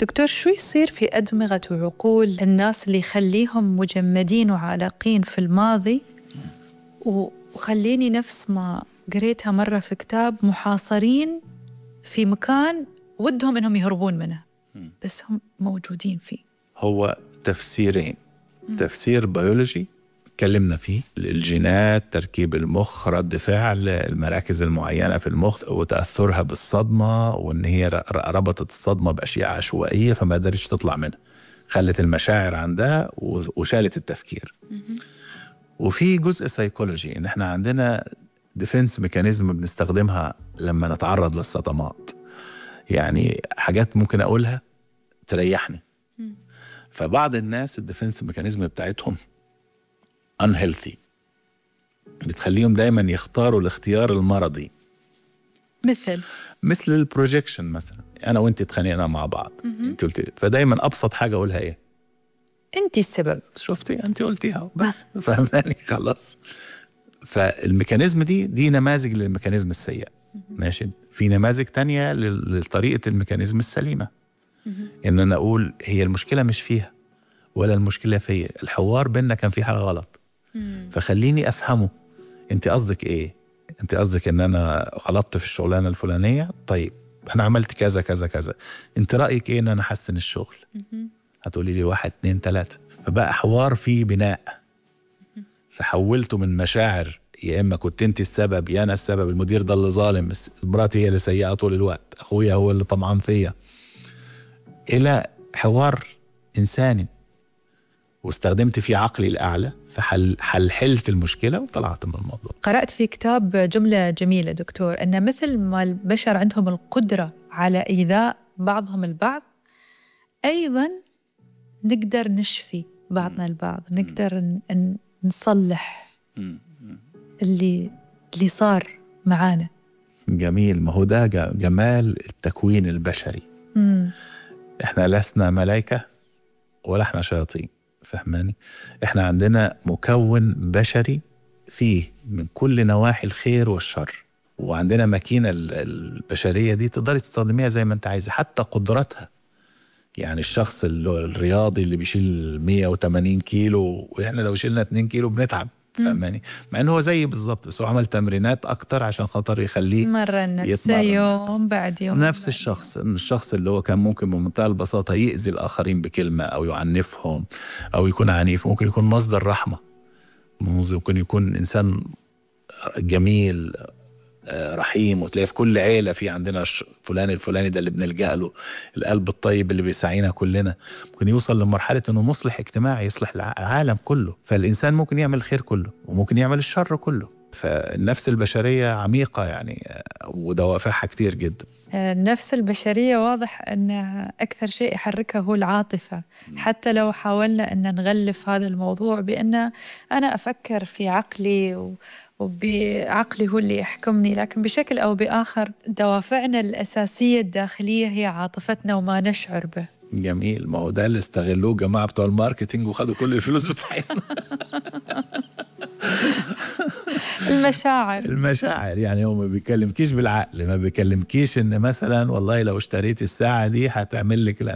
دكتور شو يصير في أدمغة وعقول الناس اللي يخليهم مجمدين وعالقين في الماضي وخليني نفس ما قريتها مرة في كتاب محاصرين في مكان ودهم انهم يهربون منه بس هم موجودين فيه هو تفسيرين تفسير بيولوجي اتكلمنا فيه الجينات تركيب المخ رد فعل المراكز المعينة في المخ وتأثرها بالصدمة وإن هي ربطت الصدمة بأشياء عشوائية فما قدرتش تطلع منها خلت المشاعر عندها وشالت التفكير وفي جزء سيكولوجي ان احنا عندنا ديفنس ميكانيزم بنستخدمها لما نتعرض للصدمات يعني حاجات ممكن اقولها تريحني فبعض الناس الديفنس ميكانيزم بتاعتهم unhealthy بتخليهم دايما يختاروا الاختيار المرضي مثل مثل البروجيكشن مثلا انا وانت اتخانقنا مع بعض انت قلت فدايما ابسط حاجه اقولها ايه انت السبب شفتي انت قلتيها بس فهماني خلاص فالميكانيزم دي دي نماذج للميكانيزم السيء ماشي في نماذج تانية لطريقة الميكانيزم السليمة ان انا اقول هي المشكلة مش فيها ولا المشكلة فيا الحوار بيننا كان فيه حاجة غلط فخليني افهمه انت قصدك ايه انت قصدك ان انا غلطت في الشغلانة الفلانية طيب انا عملت كذا كذا كذا انت رأيك ايه ان انا احسن الشغل هتقولي لي واحد اتنين تلاتة فبقى حوار فيه بناء فحولته من مشاعر يا اما كنت انت السبب يا انا السبب المدير ده اللي ظالم مراتي هي اللي سيئه طول الوقت اخويا هو اللي طمعان فيا الى حوار انساني واستخدمت فيه عقلي الاعلى فحل حلحلت المشكله وطلعت من الموضوع قرات في كتاب جمله جميله دكتور ان مثل ما البشر عندهم القدره على ايذاء بعضهم البعض ايضا نقدر نشفي بعضنا البعض نقدر نصلح اللي اللي صار معانا جميل ما هو ده جمال التكوين البشري مم. احنا لسنا ملائكة ولا احنا شياطين فهماني احنا عندنا مكون بشري فيه من كل نواحي الخير والشر وعندنا ماكينة البشرية دي تقدري تستخدميها زي ما انت عايزة حتى قدراتها يعني الشخص الرياضي اللي بيشيل 180 كيلو واحنا لو شلنا 2 كيلو بنتعب فاهماني مع انه هو زي بالظبط بس هو عمل تمرينات اكتر عشان خاطر يخليه مرن نفسه يوم بعد يوم نفس بعد الشخص الشخص اللي هو كان ممكن بمنتهى البساطه يأذي الاخرين بكلمه او يعنفهم او يكون عنيف ممكن يكون مصدر رحمه ممكن يكون انسان جميل رحيم وتلاقي في كل عيله في عندنا فلان الفلاني ده اللي بنلجا له القلب الطيب اللي بيساعينا كلنا ممكن يوصل لمرحله انه مصلح اجتماعي يصلح العالم كله فالانسان ممكن يعمل الخير كله وممكن يعمل الشر كله فالنفس البشريه عميقه يعني ودوافعها كتير جدا النفس البشرية واضح أن أكثر شيء يحركها هو العاطفة حتى لو حاولنا أن نغلف هذا الموضوع بأن أنا أفكر في عقلي وبعقلي هو اللي يحكمني لكن بشكل أو بآخر دوافعنا الأساسية الداخلية هي عاطفتنا وما نشعر به جميل ما هو ده اللي استغلوه جماعة بتوع الماركتينج وخدوا كل الفلوس بتاعتنا المشاعر المشاعر يعني هو ما بيكلمكيش بالعقل ما بيكلمكيش ان مثلا والله لو اشتريت الساعة دي هتعمل لك